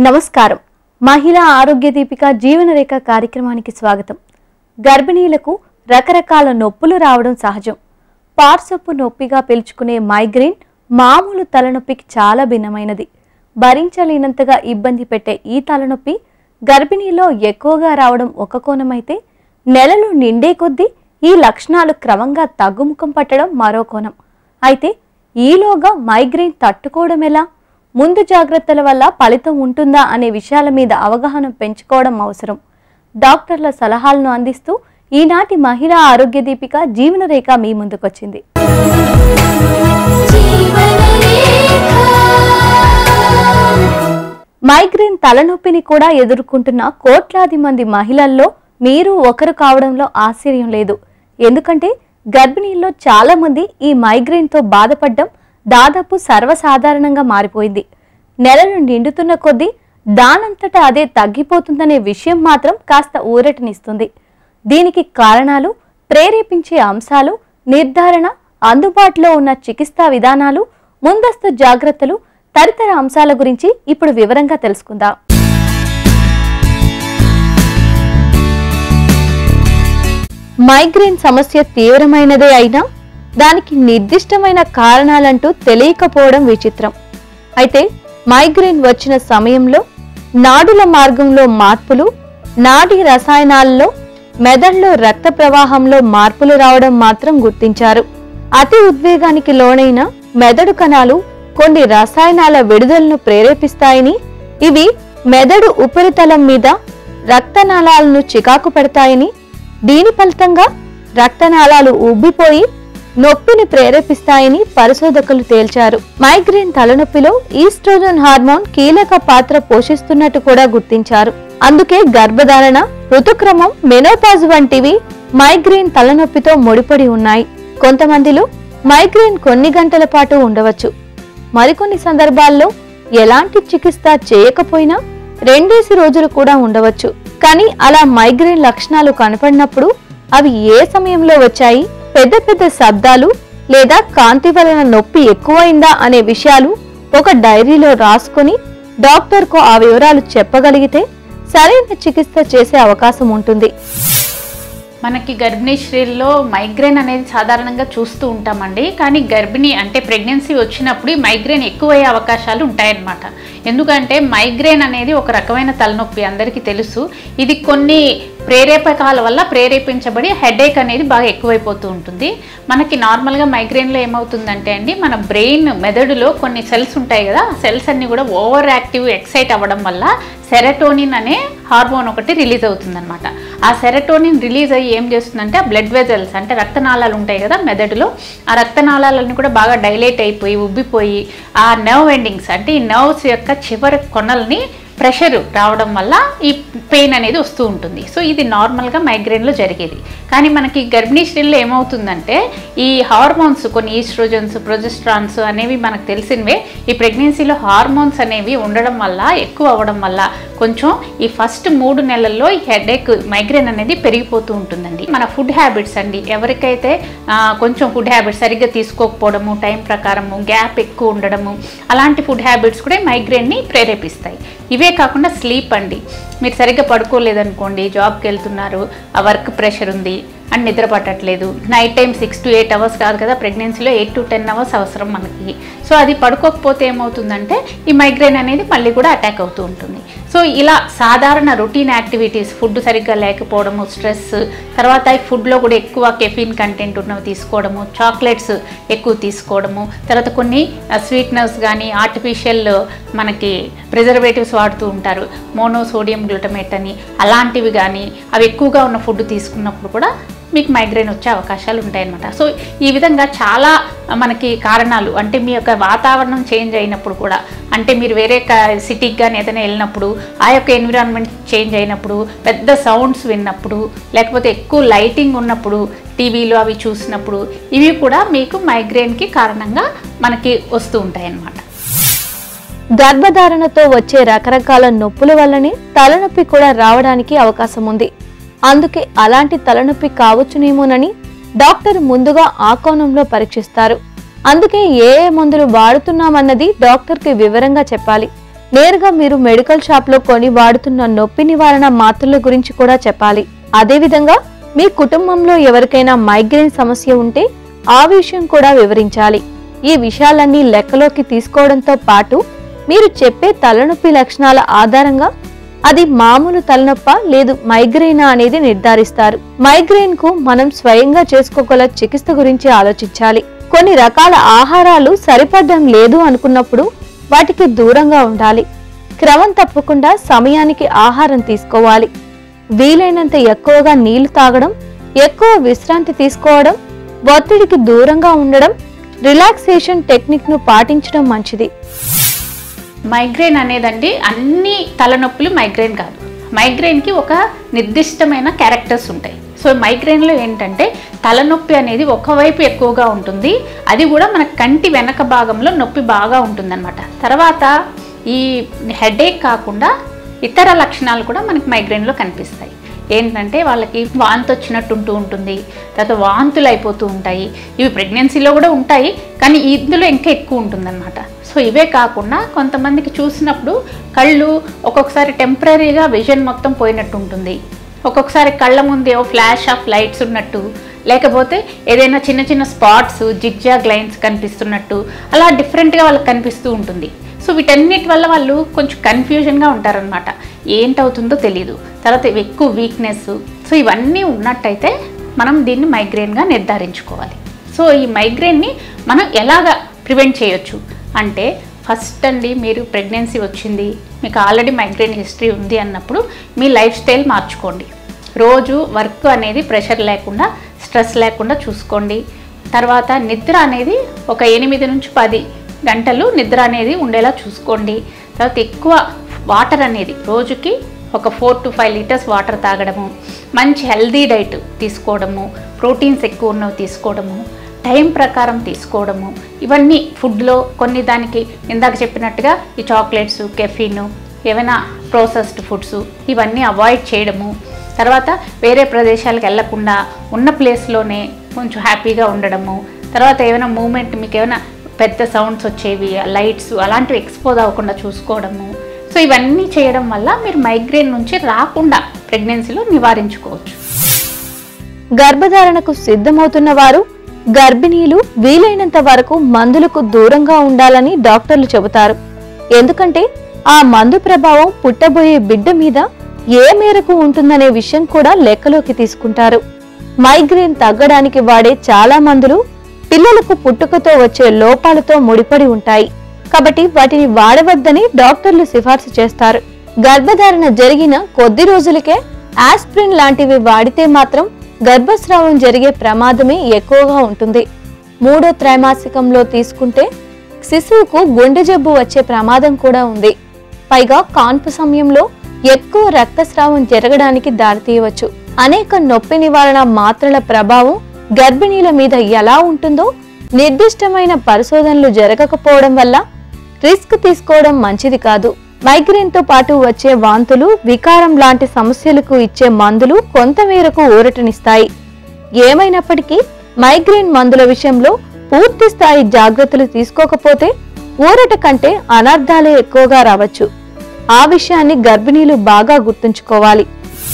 నమస్కారం మహిళా ఆరోగ్య దీపిక జీవనరేఖ కార్యక్రమానికి స్వాగతం గర్భిణీలకు రకరకాల నొప్పులు రావడం సహజం పార్సొప్పు నొప్పిగా పిలుచుకునే మైగ్రేన్ మామూలు తలనొప్పికి చాలా భిన్నమైనది భరించలేనంతగా ఇబ్బంది పెట్టే ఈ తలనొప్పి గర్భిణీలో ఎక్కువగా రావడం ఒక కోణమైతే నెలలు నిండే కొద్దీ ఈ లక్షణాలు క్రమంగా తగ్గుముఖం పట్టడం మరో కోణం అయితే ఈలోగా మైగ్రేన్ తట్టుకోవడం ఎలా ముందు జాగ్రత్తల వల్ల ఫలితం ఉంటుందా అనే విషయాల మీద అవగాహన పెంచుకోవడం అవసరం డాక్టర్ల సలహాలను అందిస్తూ ఈనాటి మహిళా ఆరోగ్య దీపిక జీవనరేఖ మీ ముందుకొచ్చింది మైగ్రేన్ తలనొప్పిని కూడా ఎదుర్కొంటున్న కోట్లాది మంది మహిళల్లో మీరు ఒకరు కావడంలో ఆశ్చర్యం లేదు ఎందుకంటే గర్భిణీల్లో చాలా మంది ఈ మైగ్రేన్తో బాధపడడం దాదాపు సర్వసాధారణంగా మారిపోయింది నెలలు నిండుతున్న కొద్దీ దానంతటా అదే తగ్గిపోతుందనే విషయం మాత్రం కాస్త ఊరటనిస్తుంది దీనికి కారణాలు ప్రేరేపించే అంశాలు నిర్ధారణ అందుబాటులో ఉన్న చికిత్సా విధానాలు ముందస్తు జాగ్రత్తలు తదితర అంశాల గురించి ఇప్పుడు వివరంగా తెలుసుకుందాం మైగ్రేన్ సమస్య తీవ్రమైనదే అయినా దానికి నిర్దిష్టమైన కారణాలంటూ తెలియకపోవడం విచిత్రం అయితే మైగ్రేన్ వచ్చిన సమయంలో నాడుల మార్గంలో మార్పులు నాడీ రసాయనాల్లో మెదడులో రక్త ప్రవాహంలో మార్పులు రావడం మాత్రం గుర్తించారు అతి ఉద్వేగానికి లోనైన మెదడు కణాలు కొన్ని రసాయనాల విడుదలను ప్రేరేపిస్తాయని ఇవి మెదడు ఉపరితలం మీద రక్తనాళాలను చికాకు పెడతాయని దీని ఫలితంగా రక్తనాళాలు ఉబ్బిపోయి నొప్పిని ప్రేరేపిస్తాయని పరిశోధకులు తేల్చారు మైగ్రేన్ తలనొప్పిలో ఈస్ట్రోజన్ హార్మోన్ కీలక పాత్ర పోషిస్తున్నట్టు కూడా గుర్తించారు అందుకే గర్భధారణ ఋతుక్రమం మెనోపాజ్ వంటివి మైగ్రేన్ తలనొప్పితో ముడిపడి ఉన్నాయి కొంతమందిలో మైగ్రేన్ కొన్ని గంటల పాటు ఉండవచ్చు మరికొన్ని సందర్భాల్లో ఎలాంటి చికిత్స చేయకపోయినా రెండేసి రోజులు కూడా ఉండవచ్చు కానీ అలా మైగ్రేన్ లక్షణాలు కనపడినప్పుడు అవి ఏ సమయంలో వచ్చాయి పెద్ద పెద్ద శబ్దాలు లేదా కాంతి వలన నొప్పి ఎక్కువైందా అనే విషయాలు ఒక డైరీలో రాసుకొని డాక్టర్కు ఆ వివరాలు చెప్పగలిగితే సరైన చికిత్స చేసే అవకాశం ఉంటుంది మనకి గర్భిణీ స్త్రీల్లో మైగ్రేన్ అనేది సాధారణంగా చూస్తూ ఉంటామండి కానీ గర్భిణీ అంటే ప్రెగ్నెన్సీ వచ్చినప్పుడు ఈ మైగ్రేన్ ఎక్కువయ్యే అవకాశాలు ఉంటాయన్నమాట ఎందుకంటే మైగ్రేన్ అనేది ఒక రకమైన తలనొప్పి అందరికీ తెలుసు ఇది కొన్ని ప్రేరేపకాల వల్ల ప్రేరేపించబడి హెడేక్ అనేది బాగా ఎక్కువైపోతూ ఉంటుంది మనకి నార్మల్గా మైగ్రేన్లో ఏమవుతుందంటే అండి మన బ్రెయిన్ మెదడులో కొన్ని సెల్స్ ఉంటాయి కదా ఆ సెల్స్ అన్ని కూడా ఓవర్ యాక్టివ్ ఎక్సైట్ అవ్వడం వల్ల సెరటోనిన్ అనే హార్మోన్ ఒకటి రిలీజ్ అవుతుందన్నమాట ఆ సెరటోనిన్ రిలీజ్ అయ్యి ఏం చేస్తుందంటే ఆ బ్లడ్ వెజల్స్ అంటే రక్తనాళాలు ఉంటాయి కదా మెదడులో ఆ రక్తనాళాలన్నీ కూడా బాగా డైలేట్ అయిపోయి ఉబ్బిపోయి ఆ నర్వ్ ఎండింగ్స్ అంటే ఈ నర్వ్స్ యొక్క చివరి కొనల్ని ప్రెషర్ రావడం వల్ల ఈ పెయిన్ అనేది వస్తూ ఉంటుంది సో ఇది నార్మల్గా మైగ్రేన్లో జరిగేది కానీ మనకి గర్భిణీ స్త్రీల్లో ఏమవుతుందంటే ఈ హార్మోన్స్ కొన్ని ఈస్ట్రోజన్స్ ప్రొజెస్ట్రాన్స్ అనేవి మనకు తెలిసినవే ఈ ప్రెగ్నెన్సీలో హార్మోన్స్ అనేవి ఉండడం వల్ల ఎక్కువ అవ్వడం వల్ల కొంచెం ఈ ఫస్ట్ మూడు నెలల్లో ఈ హెడేక్ మైగ్రేన్ అనేది పెరిగిపోతూ ఉంటుందండి మన ఫుడ్ హ్యాబిట్స్ అండి ఎవరికైతే ఆ, కొంచెం ఫుడ్ హ్యాబిట్స్ సరిగ్గా తీసుకోకపోవడము టైం ప్రకారము గ్యాప్ ఎక్కువ ఉండడము అలాంటి ఫుడ్ హ్యాబిట్స్ కూడా మైగ్రేన్ని ప్రేరేపిస్తాయి ఇవే కాకుండా స్లీప్ అండి మీరు సరిగ్గా పడుకోలేదనుకోండి జాబ్కి వెళ్తున్నారు ఆ వర్క్ ప్రెషర్ ఉంది అండ్ నిద్ర పట్టట్లేదు night time six to eight hours కాదు కదా ప్రెగ్నెన్సీలో ఎయిట్ టు టెన్ అవర్స్ అవసరం మనకి సో అది పడుకోకపోతే ఏమవుతుందంటే ఈ మైగ్రేన్ అనేది మళ్ళీ కూడా అటాక్ అవుతూ ఉంటుంది సో ఇలా సాధారణ రొటీన్ యాక్టివిటీస్ ఫుడ్ సరిగ్గా లేకపోవడము స్ట్రెస్ తర్వాత ఈ ఫుడ్లో కూడా ఎక్కువ కెఫిన్ కంటెంట్ ఉన్నవి తీసుకోవడము చాక్లెట్స్ ఎక్కువ తీసుకోవడము తర్వాత కొన్ని స్వీట్నర్స్ కానీ ఆర్టిఫిషియల్ మనకి ప్రిజర్వేటివ్స్ వాడుతూ ఉంటారు మోనోసోడియం గ్లూటమేట్ అని అలాంటివి కానీ అవి ఎక్కువగా ఉన్న ఫుడ్ తీసుకున్నప్పుడు కూడా మీకు మైగ్రేన్ వచ్చే అవకాశాలు ఉంటాయన్నమాట సో ఈ విధంగా చాలా మనకి కారణాలు అంటే మీ యొక్క వాతావరణం చేంజ్ అయినప్పుడు కూడా అంటే మీరు వేరే సిటీకి కానీ ఏదైనా వెళ్ళినప్పుడు ఆ యొక్క ఎన్విరాన్మెంట్ చేంజ్ అయినప్పుడు పెద్ద సౌండ్స్ విన్నప్పుడు లేకపోతే ఎక్కువ లైటింగ్ ఉన్నప్పుడు టీవీలో అవి చూసినప్పుడు ఇవి కూడా మీకు మైగ్రేన్కి కారణంగా మనకి వస్తూ ఉంటాయన్నమాట గర్భధారణతో వచ్చే రకరకాల నొప్పుల వల్లనే తలనొప్పి కూడా రావడానికి అవకాశం ఉంది అందుకే అలాంటి తలనొప్పి కావచ్చునేమోనని డాక్టర్ ముందుగా ఆ కోణంలో పరీక్షిస్తారు అందుకే ఏ ఏ మందులు వాడుతున్నామన్నది డాక్టర్కి వివరంగా చెప్పాలి నేరుగా మీరు మెడికల్ షాప్లో కొని వాడుతున్న నొప్పి నివారణ మాత్రల గురించి కూడా చెప్పాలి అదేవిధంగా మీ కుటుంబంలో ఎవరికైనా మైగ్రేన్ సమస్య ఉంటే ఆ విషయం కూడా వివరించాలి ఈ విషయాలన్నీ లెక్కలోకి తీసుకోవడంతో పాటు మీరు చెప్పే తలనొప్పి లక్షణాల ఆధారంగా అది మామూలు తలనొప్ప లేదు మైగ్రేనా అనేది నిర్ధారిస్తారు మైగ్రేన్ కు మనం స్వయంగా చేసుకోగల చికిత్స గురించి ఆలోచించాలి కొన్ని రకాల ఆహారాలు సరిపడడం లేదు అనుకున్నప్పుడు వాటికి దూరంగా ఉండాలి క్రమం తప్పకుండా సమయానికి ఆహారం తీసుకోవాలి వీలైనంత ఎక్కువగా నీళ్లు తాగడం ఎక్కువ విశ్రాంతి తీసుకోవడం ఒత్తిడికి దూరంగా ఉండడం రిలాక్సేషన్ టెక్నిక్ ను పాటించడం మంచిది మైగ్రేన్ అనేదండి అన్ని తలనొప్పులు మైగ్రేన్ కాదు మైగ్రేన్కి ఒక నిర్దిష్టమైన క్యారెక్టర్స్ ఉంటాయి సో మైగ్రేన్లో ఏంటంటే తలనొప్పి అనేది ఒకవైపు ఎక్కువగా ఉంటుంది అది కూడా మన కంటి వెనక భాగంలో నొప్పి బాగా ఉంటుందన్నమాట తర్వాత ఈ హెడేక్ కాకుండా ఇతర లక్షణాలు కూడా మనకి మైగ్రేన్లో కనిపిస్తాయి ఏంటంటే వాళ్ళకి వాంతి వచ్చినట్టు ఉంటూ ఉంటుంది తర్వాత వాంతులు అయిపోతూ ఉంటాయి ఇవి ప్రెగ్నెన్సీలో కూడా ఉంటాయి కానీ ఇందులో ఇంకా ఎక్కువ ఉంటుందన్నమాట సో ఇవే కాకుండా కొంతమందికి చూసినప్పుడు కళ్ళు ఒక్కొక్కసారి టెంపరీగా విజన్ మొత్తం పోయినట్టు ఉంటుంది ఒక్కొక్కసారి కళ్ళ ముందే ఓ ఫ్లాష్ ఆఫ్ లైట్స్ ఉన్నట్టు లేకపోతే ఏదైనా చిన్న చిన్న స్పాట్స్ జిగ్జాగ్ లైన్స్ కనిపిస్తున్నట్టు అలా డిఫరెంట్గా వాళ్ళకి కనిపిస్తూ ఉంటుంది సో వీటన్నిటి వల్ల వాళ్ళు కొంచెం కన్ఫ్యూజన్గా ఉంటారనమాట ఏంటవుతుందో తెలియదు తర్వాత ఇవి ఎక్కువ వీక్నెస్ సో ఇవన్నీ ఉన్నట్టయితే మనం దీన్ని మైగ్రేన్గా నిర్ధారించుకోవాలి సో ఈ మైగ్రేన్ని మనం ఎలాగ ప్రివెంట్ చేయొచ్చు అంటే ఫస్ట్ అండి మీరు ప్రెగ్నెన్సీ వచ్చింది మీకు ఆల్రెడీ మైగ్రేన్ హిస్టరీ ఉంది అన్నప్పుడు మీ లైఫ్ స్టైల్ మార్చుకోండి రోజు వర్క్ అనేది ప్రెషర్ లేకుండా స్ట్రెస్ లేకుండా చూసుకోండి తర్వాత నిద్ర అనేది ఒక ఎనిమిది నుంచి పది గంటలు నిద్ర అనేది ఉండేలా చూసుకోండి తర్వాత ఎక్కువ వాటర్ అనేది రోజుకి ఒక four to five litres water తాగడము మంచి హెల్దీ డైట్ తీసుకోవడము ప్రోటీన్స్ ఎక్కువ ఉన్నవి తీసుకోవడము టైం ప్రకారం తీసుకోవడము ఇవన్నీ ఫుడ్లో కొన్ని దానికి ఇందాక చెప్పినట్టుగా ఈ చాక్లెట్స్ కెఫీను ఏమైనా ప్రాసెస్డ్ ఫుడ్స్ ఇవన్నీ అవాయిడ్ చేయడము తర్వాత వేరే ప్రదేశాలకు వెళ్లకుండా ఉన్న ప్లేస్లోనే కొంచెం హ్యాపీగా ఉండడము తర్వాత ఏమైనా మూమెంట్ మీకు ఏమైనా పెద్ద సౌండ్స్ వచ్చేవి లైట్స్ అలాంటివి ఎక్స్పోజ్ అవ్వకుండా చూసుకోవడము సో ఇవన్నీ చేయడం వల్ల మీరు మైగ్రేన్ నుంచి రాకుండా ప్రెగ్నెన్సీలో నివారించుకోవచ్చు గర్భధారణకు సిద్ధమవుతున్న వారు గర్భిణీలు వీలైనంత వరకు మందులకు దూరంగా ఉండాలని డాక్టర్లు చెబుతారు ఎందుకంటే ఆ మందు ప్రభావం పుట్టబోయే బిడ్డ మీద ఏ మేరకు ఉంటుందనే విషయం కూడా లెక్కలోకి తీసుకుంటారు మైగ్రేన్ తగ్గడానికి వాడే చాలా మందులు పిల్లలకు పుట్టుకతో వచ్చే లోపాలతో ముడిపడి ఉంటాయి కాబట్టి వాటిని వాడవద్దని డాక్టర్లు సిఫార్సు చేస్తారు గర్భధారణ జరిగిన కొద్ది రోజులకే ఆస్ప్రిన్ లాంటివి వాడితే మాత్రం గర్భస్రావం జరిగే ప్రమాదమే ఎక్కువగా ఉంటుంది మూడో త్రైమాసికంలో తీసుకుంటే శిశువుకు గుండె జబ్బు వచ్చే ప్రమాదం కూడా ఉంది పైగా కాన్పు సమయంలో ఎక్కువ రక్తస్రావం జరగడానికి దారితీయవచ్చు అనేక నొప్పి నివారణ మాత్రల ప్రభావం గర్భిణీల మీద ఎలా ఉంటుందో నిర్దిష్టమైన పరిశోధనలు జరగకపోవడం వల్ల రిస్క్ తీసుకోవడం మంచిది కాదు మైగ్రేన్ తో పాటు వచ్చే వాంతులు వికారం లాంటి సమస్యలకు ఇచ్చే మందులు కొంతమేరకు ఊరటనిస్తాయి ఏమైనప్పటికీ మైగ్రేన్ మందుల విషయంలో పూర్తి స్థాయి జాగ్రత్తలు తీసుకోకపోతే ఊరట కంటే అనర్థాలే ఎక్కువగా రావచ్చు ఆ విషయాన్ని గర్భిణీలు బాగా గుర్తుంచుకోవాలి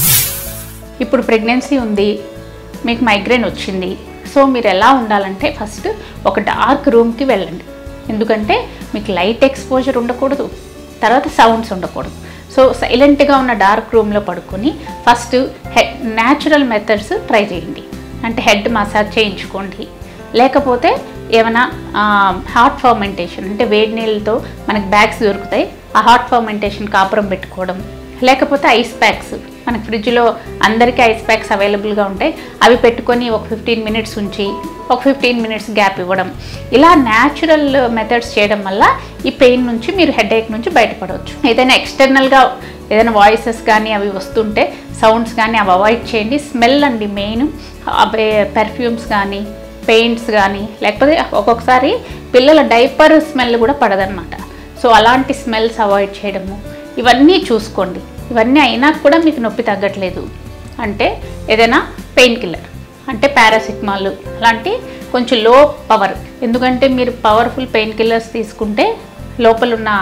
ఇప్పుడు ప్రెగ్నెన్సీ ఉంది మీకు మైగ్రేన్ వచ్చింది సో మీరు ఎలా ఉండాలంటే ఫస్ట్ ఒక డార్క్ రూమ్కి వెళ్ళండి ఎందుకంటే మీకు లైట్ ఎక్స్పోజర్ ఉండకూడదు తర్వాత సౌండ్స్ ఉండకూడదు సో సైలెంట్గా ఉన్న డార్క్ రూమ్లో పడుకొని first head natural methods try చేయండి అంటే హెడ్ మసాజ్ చేయించుకోండి లేకపోతే ఏమైనా హాట్ ఫర్మెంటేషన్ అంటే వేడి నీళ్ళతో మనకి బ్యాగ్స్ దొరుకుతాయి ఆ హాట్ ఫర్మెంటేషన్ కాపురం పెట్టుకోవడం లేకపోతే ఐస్ ప్యాక్స్ మనకి ఫ్రిడ్జ్లో అందరికీ ఐస్ ప్యాక్స్ అవైలబుల్గా ఉంటాయి అవి పెట్టుకొని ఒక ఫిఫ్టీన్ మినిట్స్ ఉంచి ఒక ఫిఫ్టీన్ మినిట్స్ గ్యాప్ ఇవ్వడం ఇలా న్యాచురల్ మెథడ్స్ చేయడం వల్ల ఈ పెయిన్ నుంచి మీరు హెడేక్ నుంచి బయటపడవచ్చు ఏదైనా ఎక్స్టర్నల్గా ఏదైనా వాయిసెస్ కానీ అవి వస్తుంటే సౌండ్స్ కానీ అవి అవాయిడ్ చేయండి స్మెల్ అండి మెయిన్ పెర్ఫ్యూమ్స్ కానీ పెయింట్స్ కానీ లేకపోతే ఒక్కొక్కసారి పిల్లల డైపర్ స్మెల్ కూడా పడదన్నమాట సో అలాంటి స్మెల్స్ అవాయిడ్ చేయడము ఇవన్నీ చూసుకోండి ఇవన్నీ అయినా కూడా మీకు నొప్పి తగ్గట్లేదు అంటే ఏదైనా పెయిన్ కిల్లర్ అంటే పారాసిటమాల్ అలాంటి కొంచెం లో పవర్ ఎందుకంటే మీరు పవర్ఫుల్ పెయిన్ కిల్లర్స్ తీసుకుంటే లోపల ఉన్న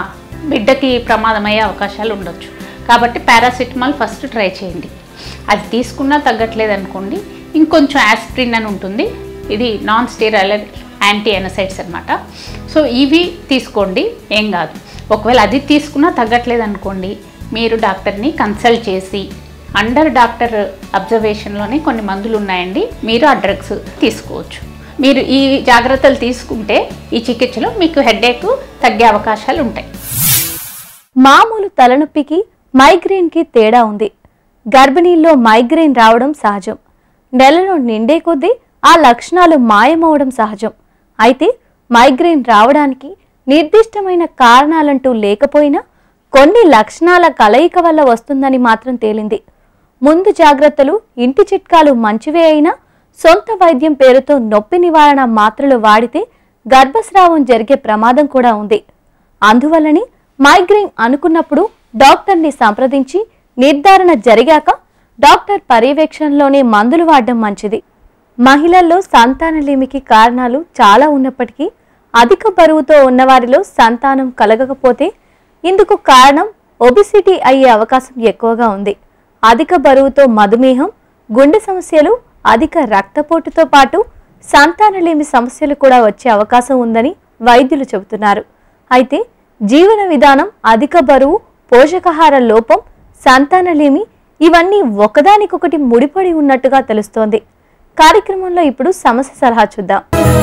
బిడ్డకి ప్రమాదం అయ్యే అవకాశాలు ఉండొచ్చు కాబట్టి పారాసిటమాల్ ఫస్ట్ ట్రై చేయండి అది తీసుకున్నా తగ్గట్లేదు అనుకోండి ఇంకొంచెం యాస్ప్రిన్ అని ఉంటుంది ఇది నాన్ స్టీరాయిల్ యాంటీ ఎనసైడ్స్ అనమాట సో ఇవి తీసుకోండి ఏం కాదు ఒకవేళ అది తీసుకున్నా తగ్గట్లేదు అనుకోండి మీరు డాక్టర్ని కన్సల్ట్ చేసి అండర్ డాక్టర్ అబ్జర్వేషన్లోనే కొన్ని మందులు ఉన్నాయండి మీరు ఆ డ్రగ్స్ తీసుకోవచ్చు మీరు ఈ జాగ్రత్తలు తీసుకుంటే ఈ చికిత్సలో మీకు హెడేక్ తగ్గే అవకాశాలు ఉంటాయి మామూలు తలనొప్పికి మైగ్రేన్కి తేడా ఉంది గర్భిణీల్లో మైగ్రేన్ రావడం సహజం నెలలో నిండే కొద్దీ ఆ లక్షణాలు మాయమవడం సహజం అయితే మైగ్రేన్ రావడానికి నిర్దిష్టమైన కారణాలంటూ లేకపోయినా కొన్ని లక్షణాల కలయిక వల్ల వస్తుందని మాత్రం తేలింది ముందు జాగ్రత్తలు ఇంటి చిట్కాలు మంచివే అయినా సొంత వైద్యం పేరుతో నొప్పి నివారణ మాత్రలు వాడితే గర్భస్రావం జరిగే ప్రమాదం కూడా ఉంది అందువల్లనే మైగ్రేన్ అనుకున్నప్పుడు డాక్టర్ని సంప్రదించి నిర్ధారణ జరిగాక డాక్టర్ పర్యవేక్షణలోనే మందులు వాడడం మంచిది మహిళల్లో సంతానలేమికి కారణాలు చాలా ఉన్నప్పటికీ అధిక బరువుతో ఉన్నవారిలో సంతానం కలగకపోతే ఇందుకు కారణం ఒబిసిటీ అయ్యే అవకాశం ఎక్కువగా ఉంది అధిక బరువుతో మధుమేహం గుండె సమస్యలు అధిక రక్తపోటుతో పాటు సంతానలేమి సమస్యలు కూడా వచ్చే అవకాశం ఉందని వైద్యులు చెబుతున్నారు అయితే జీవన విధానం అధిక బరువు పోషకాహార లోపం సంతానలేమి ఇవన్నీ ఒకదానికొకటి ముడిపడి ఉన్నట్టుగా తెలుస్తోంది కార్యక్రమంలో ఇప్పుడు సమస్య సలహా చూద్దాం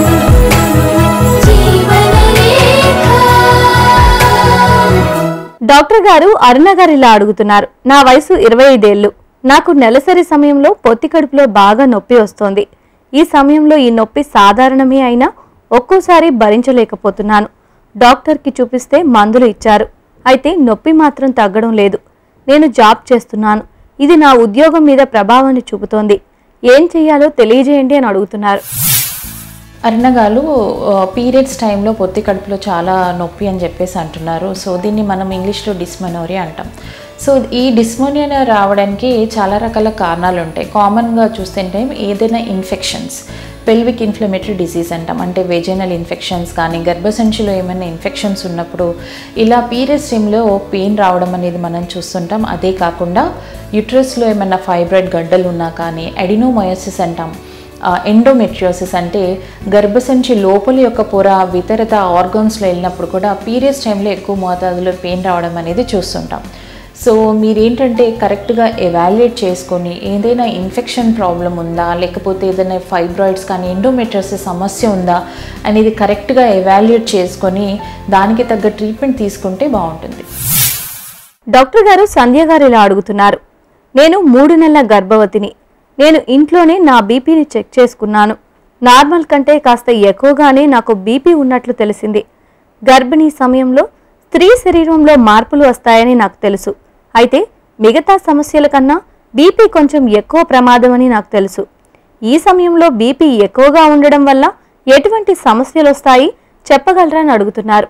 డాక్టర్ గారు అరుణ గారు ఇలా అడుగుతున్నారు నా వయసు ఇరవై ఐదేళ్లు నాకు నెలసరి సమయంలో పొత్తి కడుపులో బాగా నొప్పి వస్తోంది ఈ సమయంలో ఈ నొప్పి సాధారణమే అయినా ఒక్కోసారి భరించలేకపోతున్నాను డాక్టర్కి చూపిస్తే మందులు ఇచ్చారు అయితే నొప్పి మాత్రం తగ్గడం లేదు నేను జాబ్ చేస్తున్నాను ఇది నా ఉద్యోగం మీద ప్రభావాన్ని చూపుతోంది ఏం చెయ్యాలో తెలియజేయండి అని అడుగుతున్నారు అరుణగాలు పీరియడ్స్ టైంలో పొత్తి కడుపులో చాలా నొప్పి అని చెప్పేసి అంటున్నారు సో దీన్ని మనం ఇంగ్లీష్లో డిస్మనోరియా అంటాం సో ఈ డిస్మోనియా రావడానికి చాలా రకాల కారణాలు ఉంటాయి కామన్గా చూస్తుంటే ఏదైనా ఇన్ఫెక్షన్స్ పెల్విక్ ఇన్ఫ్లమేటరీ డిసీజ్ అంటాం అంటే వెజైనల్ ఇన్ఫెక్షన్స్ కానీ గర్భసంచిలో ఏమైనా ఇన్ఫెక్షన్స్ ఉన్నప్పుడు ఇలా పీరియడ్స్ టైంలో పెయిన్ రావడం అనేది మనం చూస్తుంటాం అదే కాకుండా యుట్రస్లో ఏమైనా ఫైబ్రాయిడ్ గడ్డలు ఉన్నా కానీ ఎడినోమయోసిస్ అంటాం ఎండోమెట్రియోసిస్ అంటే గర్భసంచి లోపలి యొక్క పొర వితరత ఆర్గన్స్లో వెళ్ళినప్పుడు కూడా పీరియడ్స్ టైంలో ఎక్కువ మోతాదులో పెయిన్ రావడం అనేది చూస్తుంటాం సో మీరేంటంటే కరెక్ట్గా ఎవాల్యుయేట్ చేసుకొని ఏదైనా ఇన్ఫెక్షన్ ప్రాబ్లం ఉందా లేకపోతే ఏదైనా ఫైబ్రాయిడ్స్ కానీ ఎండోమెట్రియోసిస్ సమస్య ఉందా అనేది కరెక్ట్గా ఎవాల్యుయేట్ చేసుకొని దానికి తగ్గ ట్రీట్మెంట్ తీసుకుంటే బాగుంటుంది డాక్టర్ గారు సంధ్య గారు ఇలా అడుగుతున్నారు నేను మూడు నెలల గర్భవతిని నేను ఇంట్లోనే నా బీపీని చెక్ చేసుకున్నాను నార్మల్ కంటే కాస్త ఎక్కువగానే నాకు బీపీ ఉన్నట్లు తెలిసింది గర్భిణీ సమయంలో స్త్రీ శరీరంలో మార్పులు వస్తాయని నాకు తెలుసు అయితే మిగతా సమస్యల కన్నా బీపీ కొంచెం ఎక్కువ ప్రమాదమని నాకు తెలుసు ఈ సమయంలో బీపీ ఎక్కువగా ఉండడం వల్ల ఎటువంటి సమస్యలు వస్తాయి చెప్పగలరా అని అడుగుతున్నారు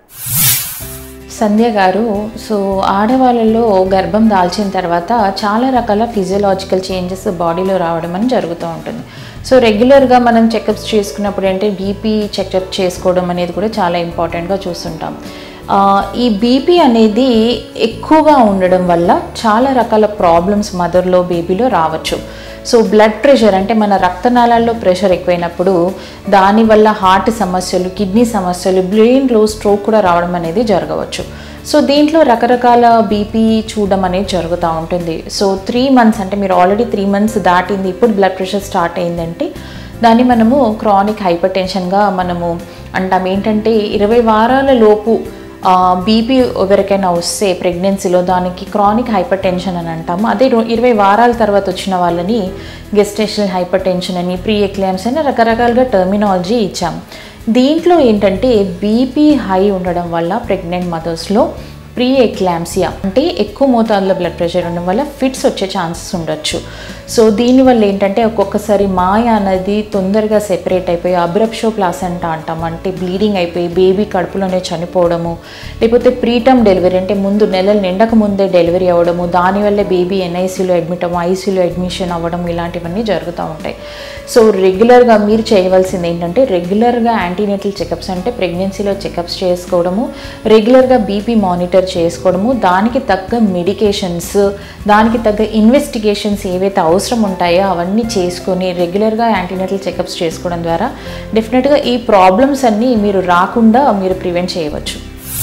సంధ్య గారు సో ఆడవాళ్ళలో గర్భం దాల్చిన తర్వాత చాలా రకాల ఫిజియలాజికల్ చేంజెస్ బాడీలో రావడం అని జరుగుతూ ఉంటుంది సో రెగ్యులర్గా మనం చెకప్స్ చేసుకున్నప్పుడు అంటే బీపీ చెకప్ చేసుకోవడం అనేది కూడా చాలా ఇంపార్టెంట్గా చూస్తుంటాం ఆ, ఈ బీపీ అనేది ఎక్కువగా ఉండడం వల్ల చాలా రకాల ప్రాబ్లమ్స్ మదర్లో బేబీలో రావచ్చు సో బ్లడ్ ప్రెషర్ అంటే మన రక్తనాళాల్లో ప్రెషర్ ఎక్కువైనప్పుడు దానివల్ల హార్ట్ సమస్యలు కిడ్నీ సమస్యలు బ్రెయిన్లో స్ట్రోక్ కూడా రావడం అనేది జరగవచ్చు సో దీంట్లో రకరకాల బీపీ చూడడం అనేది జరుగుతూ ఉంటుంది సో త్రీ మంత్స్ అంటే మీరు ఆల్రెడీ త్రీ మంత్స్ దాటింది ఇప్పుడు బ్లడ్ ప్రెషర్ స్టార్ట్ అయిందంటే దాన్ని మనము క్రానిక్ హైపర్ టెన్షన్గా మనము అంటాం ఏంటంటే ఇరవై వారాల లోపు బీపీ ఎవరికైనా వస్తే ప్రెగ్నెన్సీలో దానికి క్రానిక్ హైపర్ టెన్షన్ అని అంటాము అదే రో- ఇరవై వారాల తర్వాత వచ్చిన వాళ్ళని గెస్టేషనల్ హైపర్ టెన్షన్ అని ప్రీ ఎక్లామ్స్ అని రకరకాలుగా టర్మినాలజీ ఇచ్చాం దీంట్లో ఏంటంటే బీపీ హై ఉండడం వల్ల ప్రెగ్నెంట్ మదర్స్లో ప్రీ ఎక్లాంసియా అంటే ఎక్కువ మోతాదులో బ్లడ్ ప్రెషర్ ఉండడం వల్ల ఫిట్స్ వచ్చే ఛాన్సెస్ ఉండొచ్చు సో దీనివల్ల ఏంటంటే ఒక్కొక్కసారి మాయ అనేది తొందరగా సెపరేట్ అయిపోయి అబ్రప్షో ప్లాసెంటా అంటాం అంటే బ్లీడింగ్ అయిపోయి బేబీ కడుపులోనే చనిపోవడము లేకపోతే ప్రీటమ్ డెలివరీ అంటే ముందు నెలలు నిండక ముందే డెలివరీ అవ్వడము దానివల్ల బేబీ ఎన్ఐసీలో అడ్మిట్ అవ్వడం ఐసీలో అడ్మిషన్ అవ్వడం ఇలాంటివన్నీ జరుగుతూ ఉంటాయి సో రెగ్యులర్గా మీరు చేయవలసింది ఏంటంటే రెగ్యులర్గా యాంటీనేటల్ చెకప్స్ అంటే ప్రెగ్నెన్సీలో చెకప్స్ చేసుకోవడము రెగ్యులర్గా బీపీ మానిటర్ ప్రిపేర్ చేసుకోవడము దానికి తగ్గ మెడికేషన్స్ దానికి తగ్గ ఇన్వెస్టిగేషన్స్ ఏవైతే అవసరం ఉంటాయో అవన్నీ చేసుకొని రెగ్యులర్గా యాంటీనటల్ చెకప్స్ చేసుకోవడం ద్వారా డెఫినెట్గా ఈ ప్రాబ్లమ్స్ అన్నీ మీరు రాకుండా మీరు ప్రివెంట్ చేయవచ్చు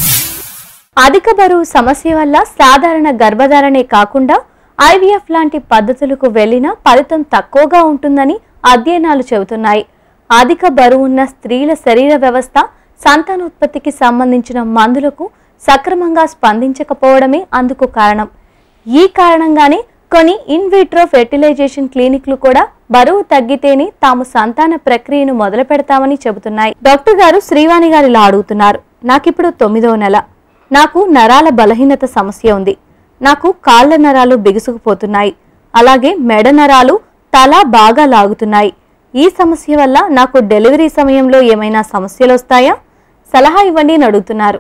అధిక బరువు సమస్య వల్ల సాధారణ గర్భధారణే కాకుండా ఐవీఎఫ్ లాంటి పద్ధతులకు వెళ్లినా ఫలితం తక్కువగా ఉంటుందని అధ్యయనాలు చెబుతున్నాయి అధిక బరువున్న స్త్రీల శరీర వ్యవస్థ సంతానోత్పత్తికి సంబంధించిన మందులకు సక్రమంగా స్పందించకపోవడమే అందుకు కారణం ఈ కారణంగానే కొన్ని ఇన్ విట్రో ఫెర్టిలైజేషన్ క్లినిక్లు కూడా బరువు తగ్గితేనే తాము సంతాన ప్రక్రియను మొదలు పెడతామని చెబుతున్నాయి డాక్టర్ గారు శ్రీవాణి గారు ఇలా అడుగుతున్నారు నాకిప్పుడు తొమ్మిదవ నెల నాకు నరాల బలహీనత సమస్య ఉంది నాకు కాళ్ళ నరాలు బిగుసుకుపోతున్నాయి అలాగే మెడ నరాలు తల బాగా లాగుతున్నాయి ఈ సమస్య వల్ల నాకు డెలివరీ సమయంలో ఏమైనా సమస్యలు వస్తాయా సలహా ఇవ్వండి అని అడుగుతున్నారు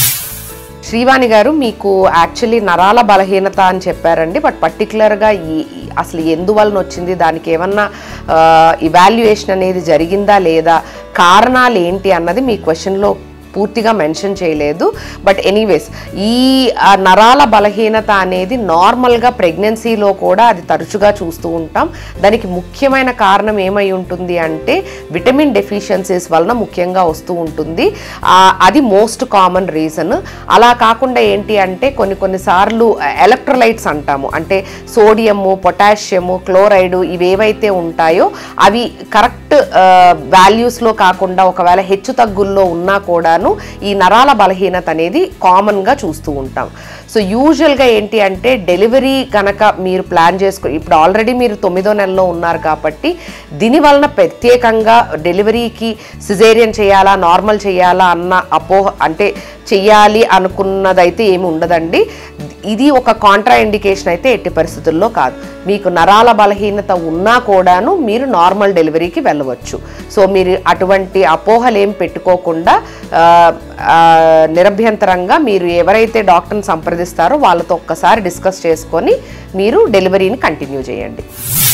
శ్రీవాణి గారు మీకు యాక్చువల్లీ నరాల బలహీనత అని చెప్పారండి బట్ పర్టికులర్గా ఈ ఈ- అసలు ఎందువలన వచ్చింది దానికి ఏమన్నా ఇవాల్యుయేషన్ అనేది జరిగిందా లేదా కారణాలు ఏంటి అన్నది మీ క్వశ్చన్లో పూర్తిగా మెన్షన్ చేయలేదు బట్ ఎనీవేస్ ఈ ఆ, నరాల బలహీనత అనేది నార్మల్గా ప్రెగ్నెన్సీలో కూడా అది తరచుగా చూస్తూ ఉంటాం దానికి ముఖ్యమైన కారణం ఏమై ఉంటుంది అంటే విటమిన్ డెఫిషియన్సీస్ వలన ముఖ్యంగా వస్తూ ఉంటుంది ఆ, అది మోస్ట్ కామన్ రీజన్ అలా కాకుండా ఏంటి అంటే కొన్ని కొన్నిసార్లు ఎలక్ట్రోలైట్స్ అంటాము అంటే సోడియము పొటాషియము క్లోరైడ్ ఇవేవైతే ఉంటాయో అవి కరెక్ట్ వాల్యూస్లో కాకుండా ఒకవేళ హెచ్చు తగ్గుల్లో ఉన్నా కూడాను ఈ నరాల బలహీనత అనేది కామన్గా చూస్తూ ఉంటాం సో యూజువల్గా ఏంటి అంటే డెలివరీ కనుక మీరు ప్లాన్ చేసుకో ఇప్పుడు ఆల్రెడీ మీరు తొమ్మిదో నెలలో ఉన్నారు కాబట్టి దీని వలన ప్రత్యేకంగా డెలివరీకి సిజేరియన్ చేయాలా నార్మల్ చేయాలా అన్న అపోహ అంటే చెయ్యాలి అనుకున్నదైతే ఏమి ఉండదండి ఇది ఒక కాంట్రా ఇండికేషన్ అయితే ఎట్టి పరిస్థితుల్లో కాదు మీకు నరాల బలహీనత ఉన్నా కూడాను మీరు నార్మల్ డెలివరీకి వెళ్ళవచ్చు సో మీరు అటువంటి అపోహలు ఏం పెట్టుకోకుండా ఆ, ఆ, నిరభ్యంతరంగా మీరు ఎవరైతే డాక్టర్ని సంప్రదిస్తారో వాళ్ళతో ఒక్కసారి డిస్కస్ చేసుకొని మీరు డెలివరీని కంటిన్యూ చేయండి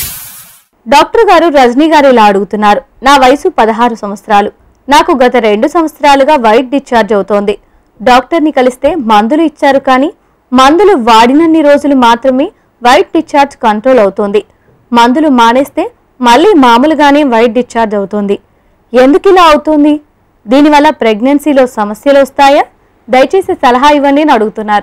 డాక్టర్ గారు రజనీ గారు ఇలా అడుగుతున్నారు నా వయసు పదహారు సంవత్సరాలు నాకు గత రెండు సంవత్సరాలుగా వైట్ డిశ్చార్జ్ అవుతోంది డాక్టర్ని కలిస్తే మందులు ఇచ్చారు కానీ మందులు వాడినన్ని రోజులు మాత్రమే వైట్ డిశ్చార్జ్ కంట్రోల్ అవుతోంది మందులు మానేస్తే మళ్ళీ మామూలుగానే వైట్ డిశ్చార్జ్ అవుతోంది ఎందుకు ఇలా అవుతోంది దీనివల్ల ప్రెగ్నెన్సీలో సమస్యలు వస్తాయా దయచేసి సలహా ఇవ్వండి అని అడుగుతున్నారు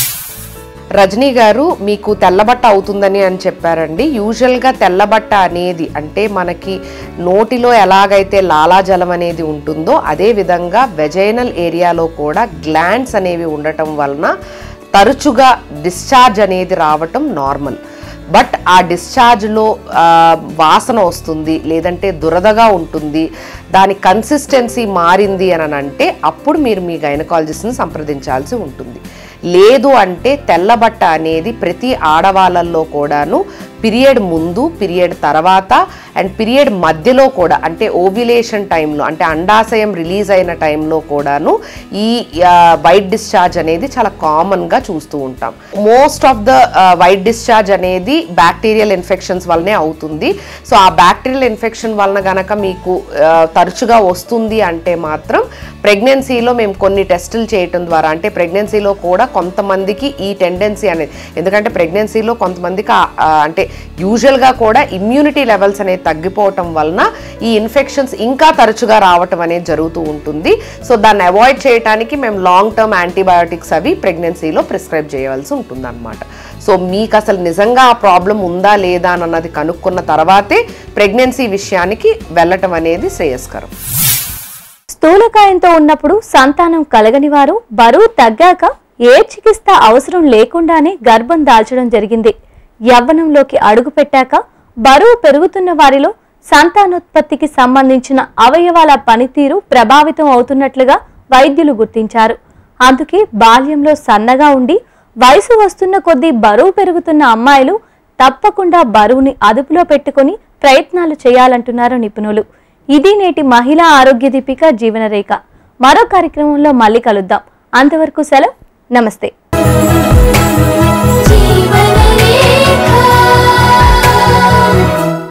రజనీ గారు మీకు తెల్లబట్ట అవుతుందని అని చెప్పారండి యూజువల్గా తెల్లబట్ట అనేది అంటే మనకి నోటిలో ఎలాగైతే లాలాజలం అనేది ఉంటుందో అదే విధంగా వెజైనల్ ఏరియాలో కూడా గ్లాండ్స్ అనేవి ఉండటం వలన తరచుగా డిశ్చార్జ్ అనేది రావటం నార్మల్ బట్ ఆ డిశ్చార్జ్లో వాసన వస్తుంది లేదంటే దురదగా ఉంటుంది దాని కన్సిస్టెన్సీ మారింది అని అంటే అప్పుడు మీరు మీ గైనకాలజిస్ట్ని సంప్రదించాల్సి ఉంటుంది లేదు అంటే తెల్లబట్ట అనేది ప్రతి ఆడవాళ్ళల్లో కూడాను పీరియడ్ ముందు పీరియడ్ తర్వాత అండ్ పీరియడ్ మధ్యలో కూడా అంటే ఓవ్యులేషన్ టైంలో అంటే అండాశయం రిలీజ్ అయిన టైంలో కూడాను ఈ వైట్ డిశ్చార్జ్ అనేది చాలా కామన్గా చూస్తూ ఉంటాం most of the white discharge అనేది బ్యాక్టీరియల్ ఇన్ఫెక్షన్స్ వల్లనే అవుతుంది సో ఆ బ్యాక్టీరియల్ ఇన్ఫెక్షన్ వలన గనక మీకు ఆ, తరచుగా వస్తుంది అంటే మాత్రం ప్రెగ్నెన్సీలో మేము కొన్ని టెస్టులు చేయటం ద్వారా అంటే ప్రెగ్నెన్సీలో కూడా కొంతమందికి ఈ టెండెన్సీ అనేది ఎందుకంటే ప్రెగ్నెన్సీలో కొంతమందికి ఆ- ఆ అంటే యూజువల్గా కూడా ఇమ్యూనిటీ లెవెల్స్ అనేది తగ్గిపోవటం వలన ఈ ఇన్ఫెక్షన్స్ ఇంకా తరచుగా రావటం అనేది జరుగుతూ ఉంటుంది సో దాన్ని అవాయిడ్ చేయడానికి మేము లాంగ్ టర్మ్ యాంటీబయాటిక్స్ అవి ప్రెగ్నెన్సీలో ప్రిస్క్రైబ్ చేయవలసి ఉంటుందన్నమాట సో మీకు అసలు నిజంగా ఆ ప్రాబ్లం ఉందా లేదా అని అన్నది కనుక్కున్న తర్వాతే ప్రెగ్నెన్సీ విషయానికి వెళ్ళటం అనేది శ్రేయస్కరం స్థూలకాయంతో ఉన్నప్పుడు సంతానం కలగని వారు బరువు తగ్గాక ఏ చికిత్స అవసరం లేకుండానే గర్భం దాల్చడం జరిగింది యవ్వనంలోకి అడుగు పెట్టాక బరువు పెరుగుతున్న వారిలో సంతానోత్పత్తికి సంబంధించిన అవయవాల పనితీరు ప్రభావితం అవుతున్నట్లుగా వైద్యులు గుర్తించారు అందుకే బాల్యంలో సన్నగా ఉండి వయసు వస్తున్న కొద్దీ బరువు పెరుగుతున్న అమ్మాయిలు తప్పకుండా బరువుని అదుపులో పెట్టుకొని ప్రయత్నాలు చేయాలంటున్నారు నిపుణులు ఇది నేటి మహిళా ఆరోగ్య దీపిక జీవనరేఖ మరో కార్యక్రమంలో మళ్ళీ కలుద్దాం అంతవరకు సెలవు నమస్తే జీవనరేఖ